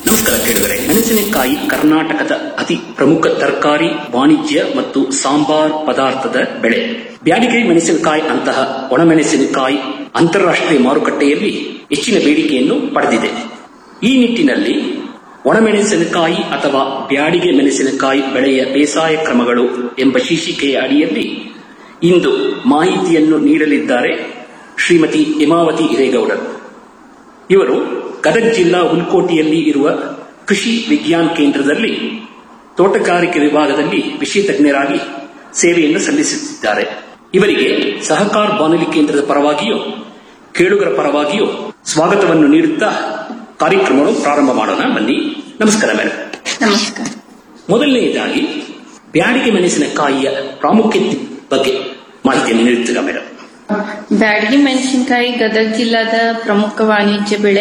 ನಮಸ್ಕಾರ ಕೇಳಿದರೆ ಮೆಣಸಿನಕಾಯಿ ಕರ್ನಾಟಕದ ಅತಿ ಪ್ರಮುಖ ತರಕಾರಿ ವಾಣಿಜ್ಯ ಮತ್ತು ಸಾಂಬಾರ್ ಪದಾರ್ಥದ ಬೆಳೆ ಬ್ಯಾಡಿಗೆ ಮೆಣಸಿನಕಾಯಿ ಅಂತಹ ಒಣಮೆಣಸಿನಕಾಯಿ ಅಂತಾರಾಷ್ಟ್ರೀಯ ಮಾರುಕಟ್ಟೆಯಲ್ಲಿ ಹೆಚ್ಚಿನ ಬೇಡಿಕೆಯನ್ನು ಪಡೆದಿದೆ ಈ ನಿಟ್ಟಿನಲ್ಲಿ ಒಣಮೆಣಸಿನಕಾಯಿ ಅಥವಾ ಬ್ಯಾಡಿಗೆ ಮೆಣಸಿನಕಾಯಿ ಬೆಳೆಯ ಬೇಸಾಯ ಕ್ರಮಗಳು ಎಂಬ ಶೀರ್ಷಿಕೆಯ ಅಡಿಯಲ್ಲಿ ಇಂದು ಮಾಹಿತಿಯನ್ನು ನೀಡಲಿದ್ದಾರೆ ಶ್ರೀಮತಿ ಹೇಮಾವತಿ ಹಿರೇಗೌಡರು ಇವರು ಗದಗ ಜಿಲ್ಲಾ ಹುಲ್ಕೋಟೆಯಲ್ಲಿ ಇರುವ ಕೃಷಿ ವಿಜ್ಞಾನ ಕೇಂದ್ರದಲ್ಲಿ ತೋಟಗಾರಿಕೆ ವಿಭಾಗದಲ್ಲಿ ವಿಷಯ ತಜ್ಞರಾಗಿ ಸೇವೆಯನ್ನು ಸಲ್ಲಿಸುತ್ತಿದ್ದಾರೆ ಇವರಿಗೆ ಸಹಕಾರ ಬಾನುಲಿ ಕೇಂದ್ರದ ಪರವಾಗಿಯೂ ಕೇಳುಗರ ಪರವಾಗಿಯೂ ಸ್ವಾಗತವನ್ನು ನೀಡುತ್ತಾ ಕಾರ್ಯಕ್ರಮವನ್ನು ಪ್ರಾರಂಭ ಮಾಡೋಣ ಬನ್ನಿ ನಮಸ್ಕಾರ ಮೇಡಮ್ ನಮಸ್ಕಾರ ಮೊದಲನೆಯದಾಗಿ ಬ್ಯಾಡಿಗೆ ಮೆಣಸಿನಕಾಯಿಯ ಪ್ರಾಮುಖ್ಯತೆ ಬಗ್ಗೆ ಮಾಹಿತಿಯನ್ನು ನೀಡುತ್ತೀರಾ ಮೇಡಮ್ ಬ್ಯಾಡಗಿ ಮೆಣಸಿನಕಾಯಿ ಗದಗ ಜಿಲ್ಲಾದ ಪ್ರಮುಖ ವಾಣಿಜ್ಯ ಬೆಳೆ